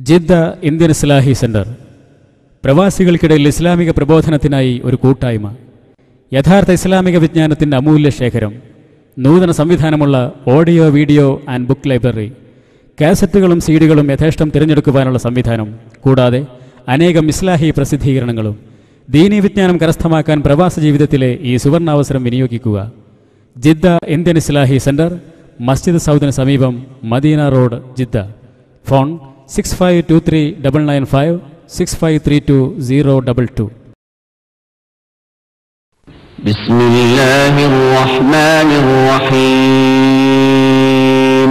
Jeddah Indian Islahi centre പ്രവാസികൾക്കിടയിൽ ഇസ്ലാമിക പ്രബോധനത്തിനായി ഒരു കൂട്ടായ്മ യഥാർത്ഥ ഇസ്ലാമിക വിജ്ഞാനത്തിൻ്റെ അമൂല്യ ശേഖരം നൂതന സംവിധാനമുള്ള audio video and book library കാസറ്റുകളും സീഡികളും യഥേഷ്ടം തിരഞ്ഞെടുക്കുവാനുള്ള സംവിധാനം കൂടാതെ അനേകം ഇസ്ലാഹി പ്രസിദ്ധീകരണങ്ങളും ദീനീ വിജ്ഞാനം കരസ്ഥമാക്കാൻ പ്രവാസ ജീവിതത്തിലെ ഈ സുവർണാവസരം വിനിയോഗിക്കുക ജിദ്ദ ഇന്ത്യൻ ഇസ്ലാഹി സെന്റർ മസ്ജിദ് സൗദിന് സമീപം Madina road Jeddah phone six five two three double nine five six five three two zero double two بسم الله الرحمن الرحيم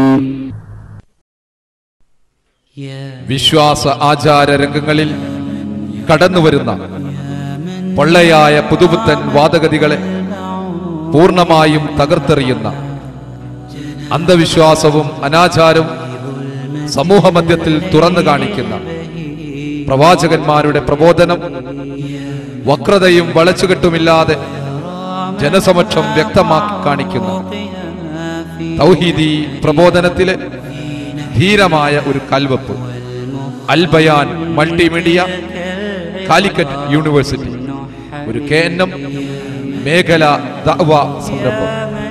വിശ്വാസ ആചാര രംഗങ്ങളിൽ കടന്നുവരുന്ന പൊള്ളയായ പുതുപുത്തൻ വാദഗതികളെ പൂർണ്ണമായും തകർത്തെറിയുന്ന അന്ധവിശ്വാസവും അനാചാരവും സമൂഹമധ്യത്തിൽ തുറന്നു കാണിക്കുന്ന പ്രവാചകന്മാരുടെ പ്രബോധനം വക്രതയും വളച്ചുകെട്ടുമില്ലാതെ ജനസമക്ഷം വ്യക്തമാക്കി കാണിക്കുന്ന തൗഹീദി പ്രബോധനത്തിലെ ധീരമായ ഒരു കൽവപ്പ് അൽബയാൻ മൾട്ടിമീഡിയ കാലിക്കറ്റ് യൂണിവേഴ്സിറ്റി ഒരു കെ എൻ എം മേഖല ദഅവ സംരംഭം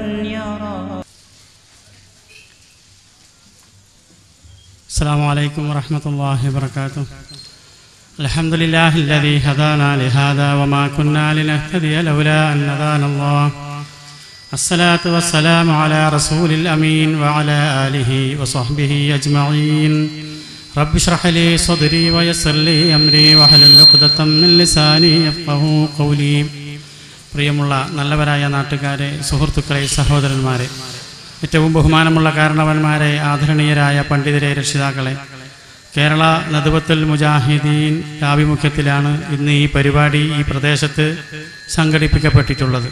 السلام عليكم ورحمة الله وبركاته الحمد لله الذي هدانا لهذا وما كنا لنهتدي لولا أن هدانا الله الصلاة والسلام على رسول الأمين وعلى آله وصحبه أجمعين رب اشرح لي صدري ويسر لي أمري واحلل عقدة من لساني يفقه قولي പ്രിയമുള്ള നല്ലവരായ നാട്ടുകാരെ സുഹൃത്തുക്കളെ സഹോദരന്മാരെ ഏറ്റവും ബഹുമാനമുള്ള കാരണവന്മാരെ ആദരണീയരായ പണ്ഡിതരെ രക്ഷിതാക്കളെ കേരള നദുവത്തുൽ മുജാഹിദീൻ ആഭിമുഖ്യത്തിലാണ് ഇന്ന് ഈ പരിപാടി ഈ പ്രദേശത്ത് സംഘടിപ്പിക്കപ്പെട്ടിട്ടുള്ളത്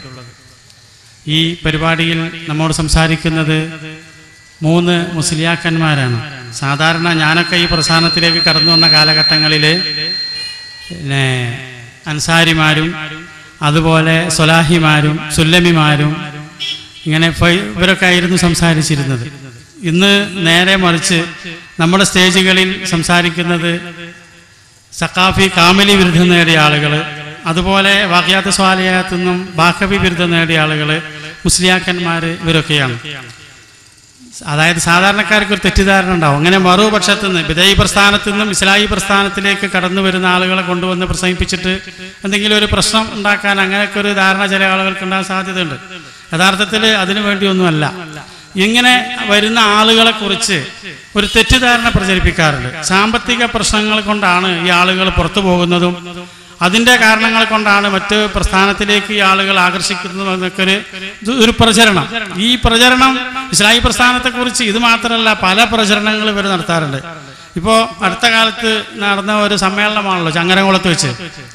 ഈ പരിപാടിയിൽ നമ്മോട് സംസാരിക്കുന്നത് മൂന്ന് മുസ്ലിയാക്കന്മാരാണ് സാധാരണ ഞാനൊക്കെ ഈ പ്രസ്ഥാനത്തിലേക്ക് കടന്നു വന്ന കാലഘട്ടങ്ങളിൽ പിന്നെ അൻസാരിമാരും അതുപോലെ സൊലാഹിമാരും സുല്ലമിമാരും ഇങ്ങനെ ഫൈ- ഇവരൊക്കെ ആയിരുന്നു സംസാരിച്ചിരുന്നത് ഇന്ന് നേരെ മറിച്ച് നമ്മുടെ സ്റ്റേജുകളിൽ സംസാരിക്കുന്നത് സക്കാഫി കാമലി ബിരുദം നേടിയ ആളുകൾ അതുപോലെ വാക്യാത്ത സ്വാലയത്തു നിന്നും ബാക്കബി ബിരുദം നേടിയ ആളുകൾ മുസ്ലിയാക്കന്മാർ ഇവരൊക്കെയാണ് അതായത് സാധാരണക്കാർക്ക് ഒരു തെറ്റിദ്ധാരണ ഉണ്ടാവും അങ്ങനെ മറുപക്ഷത്തു നിന്ന് വിദയി പ്രസ്ഥാനത്തു നിന്നും ഇസ്ലാഹി പ്രസ്ഥാനത്തിലേക്ക് കടന്നു വരുന്ന ആളുകളെ കൊണ്ടുവന്ന് പ്രസംഗിപ്പിച്ചിട്ട് എന്തെങ്കിലും ഒരു പ്രശ്നം ഉണ്ടാക്കാൻ അങ്ങനെയൊക്കെ ഒരു ധാരണ ചില ആളുകൾക്ക് ഉണ്ടാകാൻ സാധ്യതയുണ്ട് യഥാർത്ഥത്തിൽ അതിനു വേണ്ടിയൊന്നുമല്ല ഇങ്ങനെ വരുന്ന ആളുകളെ കുറിച്ച് ഒരു തെറ്റിദ്ധാരണ പ്രചരിപ്പിക്കാറുണ്ട് സാമ്പത്തിക പ്രശ്നങ്ങൾ കൊണ്ടാണ് ഈ ആളുകൾ പുറത്തു പോകുന്നതും അതിന്റെ കാരണങ്ങൾ കൊണ്ടാണ് മറ്റ് പ്രസ്ഥാനത്തിലേക്ക് ഈ ആളുകൾ ആകർഷിക്കുന്നത് എന്നൊക്കെ ഒരു ഇത് ഒരു പ്രചരണം ഈ പ്രചരണം ഇസ്ലാഹി പ്രസ്ഥാനത്തെ കുറിച്ച് ഇത് മാത്രമല്ല പല പ്രചരണങ്ങൾ ഇവർ നടത്താറുണ്ട് ഇപ്പോൾ അടുത്ത കാലത്ത് നടന്ന ഒരു സമ്മേളനമാണല്ലോ ചങ്ങരംകുളത്ത് വെച്ച്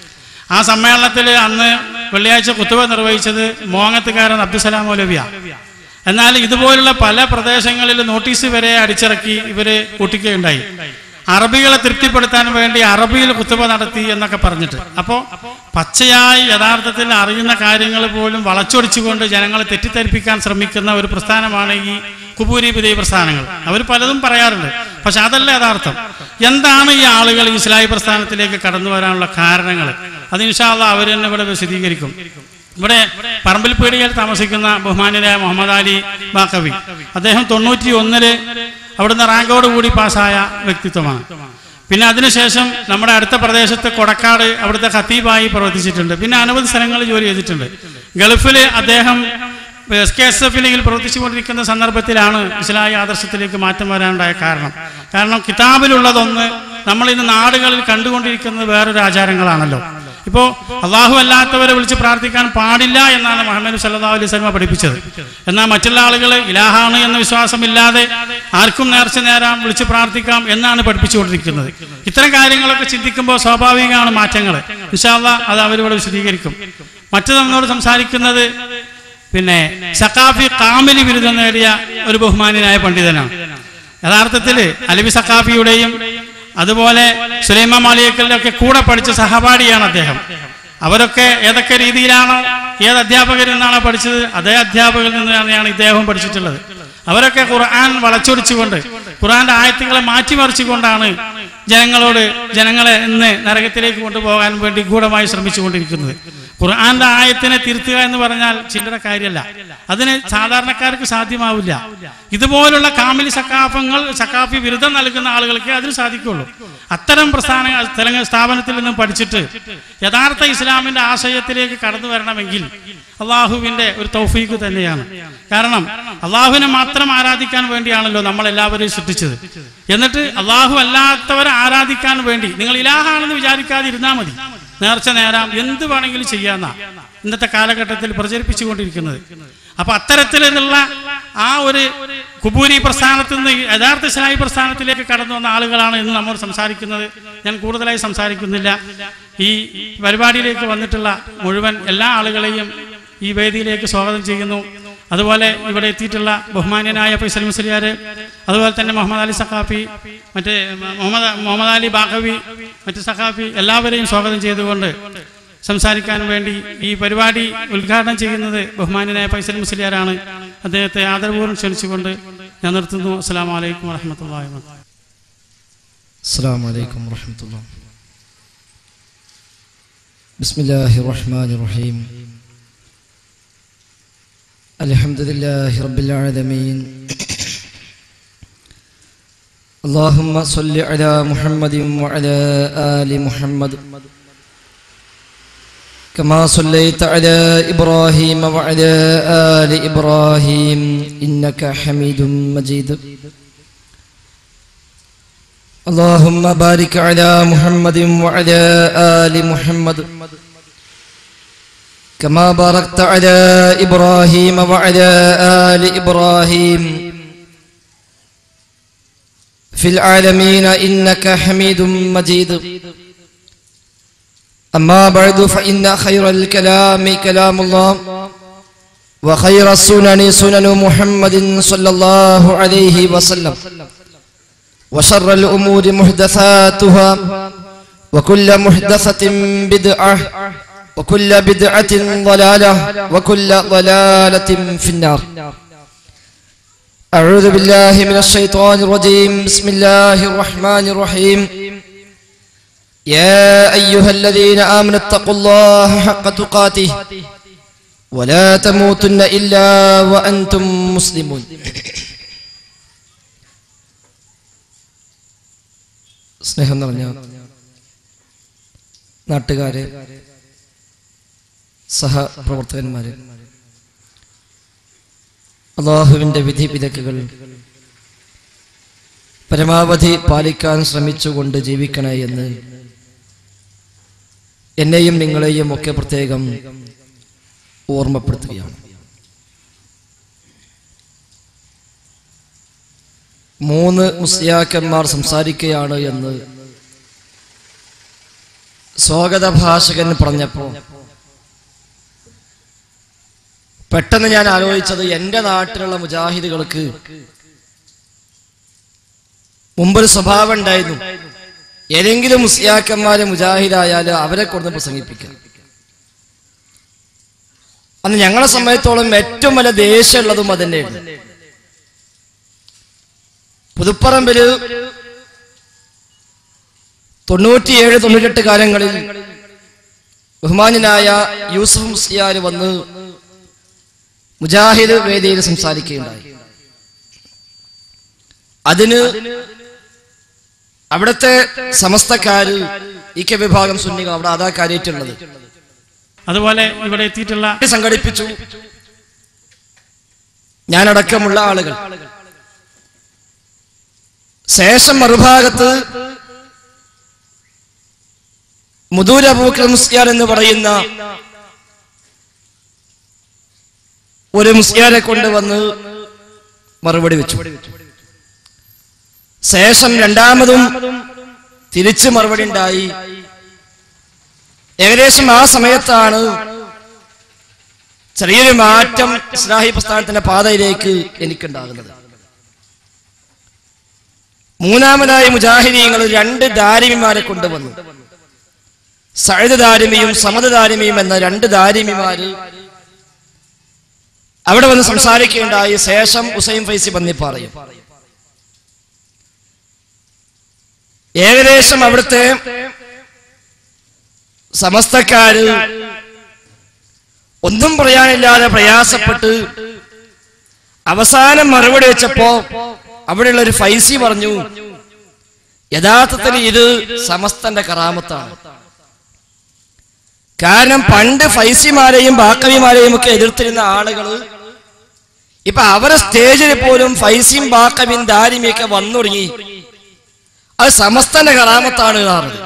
ആ സമ്മേളനത്തിൽ അന്ന് വെള്ളിയാഴ്ച കുത്തുവ നിർവഹിച്ചത് മോങ്ങത്തുകാരൻ അബ്ദുസലാം മൗലവിയ എന്നാൽ ഇതുപോലുള്ള പല പ്രദേശങ്ങളിൽ നോട്ടീസ് വരെ അടിച്ചിറക്കി ഇവര് കൂട്ടിക്കുകയുണ്ടായി അറബികളെ തൃപ്തിപ്പെടുത്താൻ വേണ്ടി അറബിയിൽ കുത്തുബ നടത്തി എന്നൊക്കെ പറഞ്ഞിട്ട് അപ്പോൾ പച്ചയായി യഥാർത്ഥത്തിൽ അറിയുന്ന കാര്യങ്ങൾ പോലും വളച്ചൊടിച്ചുകൊണ്ട് ജനങ്ങളെ തെറ്റിദ്ധരിപ്പിക്കാൻ ശ്രമിക്കുന്ന ഒരു പ്രസ്ഥാനമാണ് ഈ കുബൂരി വിധേയ പ്രസ്ഥാനങ്ങൾ അവർ പലതും പറയാറുണ്ട് പക്ഷെ അതല്ല യഥാർത്ഥം എന്താണ് ഈ ആളുകൾ ഈ ഇസ്ലാഹി പ്രസ്ഥാനത്തിലേക്ക് കടന്നു വരാനുള്ള കാരണങ്ങൾ അത് ഇൻഷാല്ല അവർ തന്നെ ഇവിടെ വിശദീകരിക്കും ഇവിടെ പറമ്പിൽ പീടികയിൽ താമസിക്കുന്ന ബഹുമാനായ മുഹമ്മദ് അലി ബാക്കവി അദ്ദേഹം തൊണ്ണൂറ്റി ഒന്നില് അവിടുന്ന് റാങ്കോട് കൂടി പാസ്സായ വ്യക്തിത്വമാണ് പിന്നെ അതിനുശേഷം നമ്മുടെ അടുത്ത പ്രദേശത്ത് കൊടക്കാട് അവിടുത്തെ ഖത്തീബായി പ്രവർത്തിച്ചിട്ടുണ്ട് പിന്നെ അനവധി സ്ഥലങ്ങളിൽ ജോലി ചെയ്തിട്ടുണ്ട് ഗൾഫിൽ അദ്ദേഹം എസ് കെ എസ് എഫിൽ പ്രവർത്തിച്ചുകൊണ്ടിരിക്കുന്ന സന്ദർഭത്തിലാണ് ഇസ്ലാഹി ആദർശത്തിലേക്ക് മാറ്റം വരാനുണ്ടായ കാരണം കാരണം കിതാബിലുള്ളതൊന്ന് നമ്മൾ ഇന്ന് നാടുകളിൽ കണ്ടുകൊണ്ടിരിക്കുന്നത് വേറൊരു ആചാരങ്ങളാണല്ലോ ഇപ്പോ അള്ളാഹു അല്ലാത്തവരെ വിളിച്ച് പ്രാർത്ഥിക്കാൻ പാടില്ല എന്നാണ് മുഹമ്മദ് സല്ലാ അലൈഹി സ്വലമ പഠിപ്പിച്ചത് എന്നാൽ മറ്റുള്ള ആളുകൾ ഇലാഹാണ് എന്ന വിശ്വാസമില്ലാതെ ആർക്കും നേർച്ച നേരാം വിളിച്ച് പ്രാർത്ഥിക്കാം എന്നാണ് പഠിപ്പിച്ചുകൊണ്ടിരിക്കുന്നത് ഇത്തരം കാര്യങ്ങളൊക്കെ ചിന്തിക്കുമ്പോൾ സ്വാഭാവികമാണ് മാറ്റങ്ങൾ വിശാല അത് അവരിവിടെ വിശദീകരിക്കും മറ്റു നമ്മളോട് സംസാരിക്കുന്നത് പിന്നെ സക്കാഫി കാമിലി ബിരുദം നേടിയ ഒരു ബഹുമാനായ പണ്ഡിതനാണ് യഥാർത്ഥത്തിൽ അലവി സക്കാഫിയുടെയും അതുപോലെ സുലൈമാൻ മാലിയക്കലിന്റെ ഒക്കെ കൂടെ പഠിച്ച സഹപാഠിയാണ് അദ്ദേഹം അവരൊക്കെ ഏതൊക്കെ രീതിയിലാണോ ഏത് അധ്യാപകരിൽ നിന്നാണോ പഠിച്ചത് അതേ അധ്യാപകരിൽ നിന്ന് തന്നെയാണ് ഇദ്ദേഹവും പഠിച്ചിട്ടുള്ളത് അവരൊക്കെ ഖുർആൻ വളച്ചൊടിച്ചുകൊണ്ട് ഖുർആന്റെ ആയത്തുകളെ മാറ്റിമറിച്ചുകൊണ്ടാണ് ജനങ്ങളോട് ജനങ്ങളെ ഇന്ന് നരകത്തിലേക്ക് കൊണ്ടുപോകാൻ വേണ്ടി ഗൂഢമായി ശ്രമിച്ചുകൊണ്ടിരിക്കുന്നത് ഖുർആന്റെ ആയത്തിനെ തിരുത്തുക എന്ന് പറഞ്ഞാൽ ചില്ലറ കാര്യമല്ല അതിന് സാധാരണക്കാർക്ക് സാധ്യമാവില്ല ഇതുപോലുള്ള കാമിലി സക്കാഫങ്ങൾ സക്കാഫി ബിരുദം നൽകുന്ന ആളുകൾക്ക് അതിന് സാധിക്കുള്ളൂ അത്തരം പ്രസ്ഥാന തെലങ്ക സ്ഥാപനത്തിൽ നിന്നും പഠിച്ചിട്ട് യഥാർത്ഥ ഇസ്ലാമിന്റെ ആശയത്തിലേക്ക് കടന്നു വരണമെങ്കിൽ അള്ളാഹുവിന്റെ ഒരു തൗഫീക്ക് തന്നെയാണ് കാരണം അള്ളാഹുവിനെ മാത്രം ആരാധിക്കാൻ വേണ്ടിയാണല്ലോ നമ്മൾ എല്ലാവരെയും സൃഷ്ടിച്ചത് എന്നിട്ട് അള്ളാഹു അല്ലാത്തവരെ ആരാധിക്കാൻ വേണ്ടി നിങ്ങൾ ഇലാഹാണെന്ന് വിചാരിക്കാതിരുന്നാൽ മതി നേർച്ച നേരാം എന്ത് വേണമെങ്കിലും ചെയ്യാന്ന ഇന്നത്തെ കാലഘട്ടത്തിൽ പ്രചരിപ്പിച്ചുകൊണ്ടിരിക്കുന്നത് അപ്പൊ അത്തരത്തിലുള്ള ആ ഒരു കുബൂരി പ്രസ്ഥാനത്തിൽ നിന്ന് യഥാർത്ഥ ഇസ്ലാമി പ്രസ്ഥാനത്തിലേക്ക് കടന്നു വന്ന ആളുകളാണ് ഇന്ന് നമ്മൾ സംസാരിക്കുന്നത് ഞാൻ കൂടുതലായി സംസാരിക്കുന്നില്ല ഈ പരിപാടിയിലേക്ക് വന്നിട്ടുള്ള മുഴുവൻ എല്ലാ ആളുകളെയും ഈ വേദിയിലേക്ക് സ്വാഗതം ചെയ്യുന്നു അതുപോലെ ഇവിടെ എത്തിയിട്ടുള്ള ബഹുമാന്യനായ ഫൈസൽ മുസ്ലിയാർ അതുപോലെ തന്നെ മുഹമ്മദ് അലി സഖാഫി മറ്റേ മുഹമ്മദ് മുഹമ്മദ് അലി ബാഖവി മറ്റ് സഖാഫി എല്ലാവരെയും സ്വാഗതം ചെയ്തുകൊണ്ട് സംസാരിക്കാൻ വേണ്ടി ഈ പരിപാടി ഉദ്ഘാടനം ചെയ്യുന്നത് ബഹുമാന്യനായ ഫൈസൽ മുസ്ലിയാരാണ് അദ്ദേഹത്തെ ആദരപൂർവ്വം ക്ഷണിച്ചുകൊണ്ട് ഞാൻ നിർത്തുന്നു അസ്സാം വലൈക്കും വാഹമത്തല്ലാ السلام عليكم ورحمة الله بسم الله الرحمن الرحيم الحمد لله رب العالمين اللهم صل على محمد وعلى آل محمد كما صليت على إبراهيم وعلى آل إبراهيم إنك حميد مجيد اللهم بارك على محمد وعلى آل محمد كما باركت على إبراهيم وعلى آل إبراهيم في العالمين إنك حميد مجيد أما بعد فإن خير الكلام كلام الله وخير السنن سنن محمد صلى الله عليه وسلم وشر الأمور محدثاتها وكل محدثة بدعة وكل بدعة ضلالة وكل ضلالة في النار أعوذ بالله من الشيطان الرجيم بسم الله الرحمن الرحيم يا أيها الذين آمنوا اتقوا الله حق تقاته ولا تموتن إلا وأنتم مسلمون സ്നേഹം നിറഞ്ഞ നാട്ടുകാരെ സഹപ്രവർത്തകന്മാരെ അള്ളാഹുവിൻ്റെ വിധി വിലക്കുകൾ പരമാവധി പാലിക്കാൻ ശ്രമിച്ചുകൊണ്ട് ജീവിക്കണേ എന്ന് എന്നെയും നിങ്ങളെയും ഒക്കെ പ്രത്യേകം ഓർമ്മപ്പെടുത്തുകയാണ് മൂന്ന് മുസ്ലിയാക്കന്മാർ സംസാരിക്കുകയാണ് എന്ന് സ്വാഗത ഭാഷകൻ പറഞ്ഞപ്പോൾ പെട്ടെന്ന് ഞാൻ ആലോചിച്ചത് എൻ്റെ നാട്ടിലുള്ള മുജാഹിദുകൾക്ക് മുമ്പൊരു സ്വഭാവം ഉണ്ടായിരുന്നു ഏതെങ്കിലും മുസ്ലിയാക്കന്മാരെ മുജാഹിദായാലും അവരെ കൊണ്ട് പ്രസംഗിപ്പിക്കാം അന്ന് ഞങ്ങളെ സമയത്തോളം ഏറ്റവും വലിയ ദേഷ്യമുള്ളതും അതന്നെയായിരുന്നു പുതുപ്പറമ്പില് തൊണ്ണൂറ്റിയേഴ് തൊണ്ണൂറ്റെട്ട് കാലങ്ങളിൽ ബഹുമാനായ യൂസുഫ് മുസ്ലിയാർ വന്ന് മുജാഹിദ് വേദിയിൽ സംസാരിക്കുകയുണ്ടായി അതിന് അവിടുത്തെ സമസ്തക്കാര് ഇ കെ വിഭാഗം സുന്നികൾ അവിടെ അതാ കാര്യമായിട്ടുള്ളത് അതുപോലെ ഇവിടെ എത്തിയിട്ടുള്ള സംഘടിപ്പിച്ചു ഞാനടക്കമുള്ള ആളുകൾ ശേഷം മറുഭാഗത്ത് മുദൂർ അബൂക്കർ മുസ്ലിയാർ എന്ന് പറയുന്ന ഒരു മുസ്ലിയാരെ കൊണ്ടുവന്ന് മറുപടി വെച്ചു ശേഷം രണ്ടാമതും തിരിച്ച് മറുപടി ഉണ്ടായി ഏകദേശം ആ സമയത്താണ് ചെറിയൊരു മാറ്റം ഇസ്ലാഹി പ്രസ്ഥാനത്തിന്റെ പാതയിലേക്ക് എനിക്കുണ്ടാകുന്നത് മൂന്നാമതായി മുജാഹിദീങ്ങൾ രണ്ട് ദാരിമിമാരെ കൊണ്ടുവന്നു സഴുത് ദാരിമിയും സമത് ദാരിമിയും എന്ന രണ്ട് ദാരിമിമാര് അവിടെ വന്ന് സംസാരിക്കുകയുണ്ടായി ശേഷം ഹുസൈൻ ഫൈസി പന്നിപ്പാറയും ഏകദേശം അവിടുത്തെ സമസ്തക്കാര് ഒന്നും പറയാനില്ലാതെ പ്രയാസപ്പെട്ട് അവസാനം മറുപടി വെച്ചപ്പോ അവിടെയുള്ള ഒരു ഫൈസി പറഞ്ഞു യഥാർത്ഥത്തിൽ ഇത് സമസ്തന്റെ കറാമത്താണ് കാരണം പണ്ട് ഫൈസിമാരെയും ബാക്കവിമാരെയും ഒക്കെ എതിർത്തിരുന്ന ആളുകള് ഇപ്പൊ അവരെ സ്റ്റേജിൽ പോലും ഫൈസിയും ബാക്കവിയും ദാരിമിയൊക്കെ വന്നു തുടങ്ങി അത് സമസ്തന്റെ കറാമത്താണ് പറഞ്ഞത്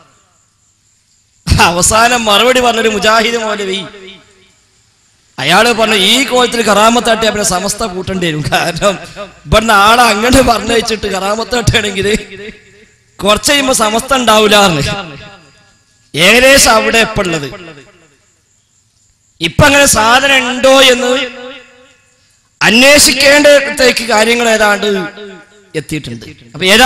അവസാനം മറുപടി പറഞ്ഞൊരു മുജാഹിദ് മൗലവി അയാള് പറഞ്ഞു ഈ കോലത്തിൽ കറാമത്താട്ടി അവനെ സമസ്ത കൂട്ടേണ്ടി വരും കാരണം ഇവിടുന്ന് ആളെ അങ്ങനെ പറഞ്ഞു വെച്ചിട്ട് കറാമത്താട്ടാണെങ്കിൽ കുറച്ച് കഴിയുമ്പോ സമസ്ത ഉണ്ടാവൂല ഏകദേശം അവിടെ എപ്പുള്ളത് ഇപ്പൊ അങ്ങനെ സാധനം ഉണ്ടോ എന്ന് അന്വേഷിക്കേണ്ടത്തേക്ക് കാര്യങ്ങൾ ഏതാണ്ട് എത്തിയിട്ടുണ്ട് അപ്പൊ ഏതാ